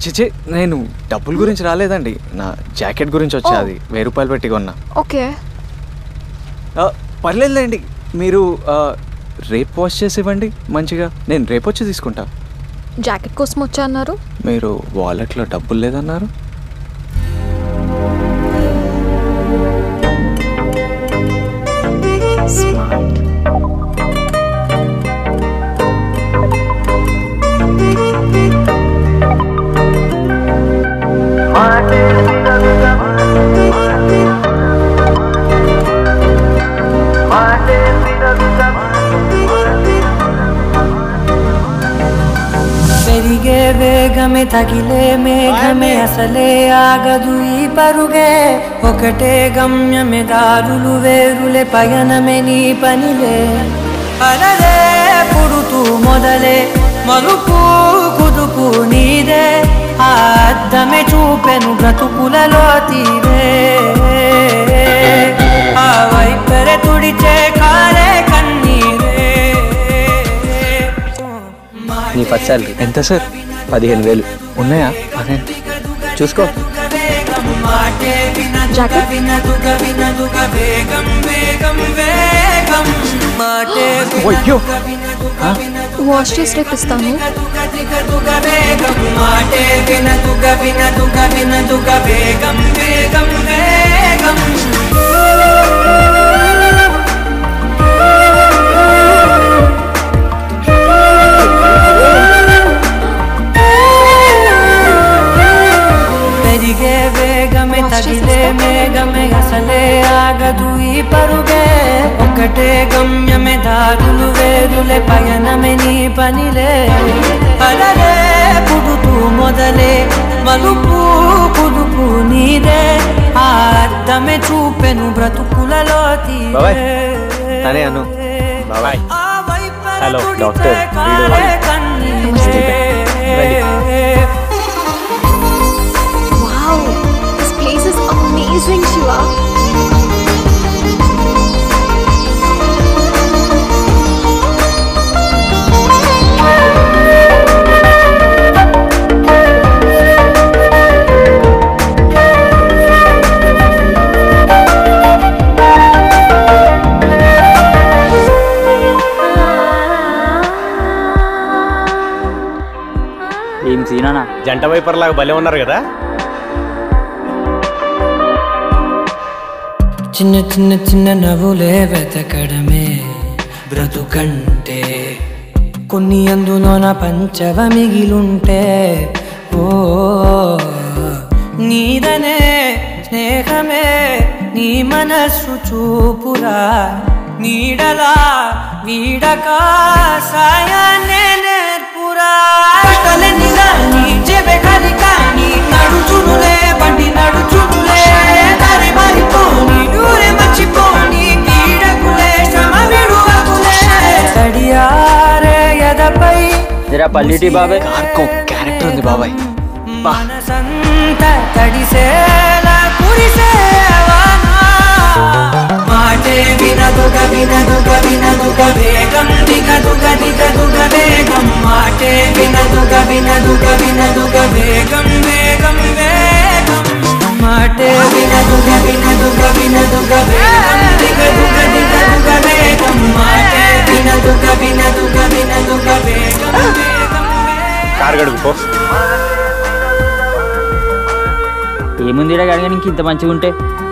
చిచి నేను డబ్బుల గురించి రాలేదండి నా జాకెట్ గురించి వచ్చా అది వెయ్యి రూపాయలు పెట్టి కొన్నా ఓకే ఆ, పర్లేదులేండి మీరు ఆ, రేపు వాష్ చేసి ఇవ్వండి మంచిగా నేను రేపు వచ్చి తీసుకుంటా జాకెట్ కోసం వచ్చా అన్నారు మీరు వాలెట్లో డబ్బులు లేదన్నారు స్మార్ట్ పెరిగే వేగమే తగిలే మేఘమే అసలే ఆగదు ఈ పరుగే ఒకటే గమ్యమే దారులు వేరులే పయనమే నీ పనిలే అలలే పుడుతూ మొదలే మలుపు కుదుపు నీదే ఆ అద్దమే చూపెను బ్రతుకులలో తీరే ఆ వైపరే తుడిచే కాలే కన్నీరే నీ ఫస్ట్ శాలరీ ఎంత సార్ పదిహేను వేలు ఉన్నాయా అదే చూసుకో జాకెట్ అయ్యో వాష్ చేసి రేపు ఇస్తాను పెరిగే వేగమే తగిలే మేఘమే అసలే ఆగదు ఈ పరుగే ఒకటే గమ్యమే దారులు వేరులే పయనమే నీ పనిలే అలలే పుడుతూ మొదలే మలుపు కుదుపు నీదే ఆ అర్థమే చూపెను బ్రతుకులలో బాబాయ్, తీరే తనే అను. బాబాయ్. ఆ వైపర హలో, తుడిచే డాక్టర్. వీడు కాలే కన్నీరే. Wow this place is amazing Shiva ఏం సీనానా జంట వైపర్ లాగా భలే ఉన్నారు కదా చిన్న చిన్న చిన్న నవ్వులే వెతకడమే బ్రతుకంటే కొన్ని అందులోన పంచవ మిగిలుంటే ఓ నీదనే స్నేహమే నీ మనస్సు చూపురా నీడలా వీడక సాయాన్నే నేర్పురా కలనిగా నీ చెబె కలికా నీ నడుచునులే బండి నడుచునులే దారి మారిపోని ఊరే మర్చిపోని కీడకులే శ్రమ విడువకులే తడియారే ఎదపై జరా పల్లిటి బాబాయ్ కార్కో క్యారెక్టర్ ఉంది బాబాయ్ బా మనసంతా తడిసేలా కురిసేవానా మాటే వినదుగ వినదుగ వినదుగ వేగం దిగదుగ దిగదుగ వేగం మాటే వినదుగ వినదుగ వినదుగ వేగం వేగం వేగం మాటే వినదుగ వినదుగ వినదుగ వేగం దిగదుగ దిగదుగ వేగం మాటే వినదుగ వినదుగ వినదుగ వేగం వేగం వేగం కారు గడుగు పో ఏముంది అడగా నీకు ఇంత మంచిగా ఉంటే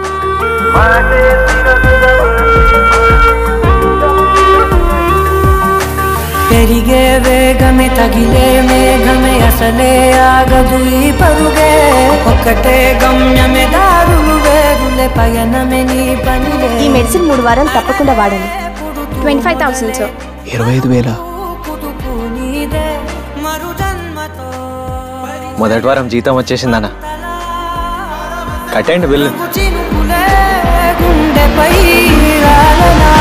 పెరిగే వేగమే తగిలే మేఘమే అసలే ఆగదు ఈ పరుగే ఒక్కటే గమ్యమే దారులు వేరులే పయనమే నీ పనిలే ఈ మెడిసిన్ మూడు వారాలు తప్పకుండా వాడండి ట్వంటీ ఫైవ్ థౌసండ్ సార్ ఇరవై ఐదు వేల కుదుపు నీదే మరు జన్మతో మొదటి వారం జీతం వచ్చేసిందన్న కట్టండి బిల్లు చినుకులే గుండెపై రాలనా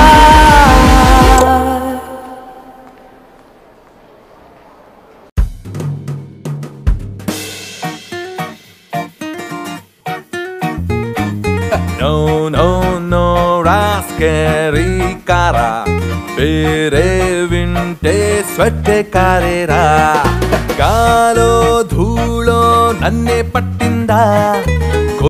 No, no, no, rascari cara. ಬೇರೆ ವಿಂಟೆ ಸ್ವಟ್ಟೆ ಕಾರೆರ ಕಾಲೋ ಧೂಳೋ నన్నే పట్టిందా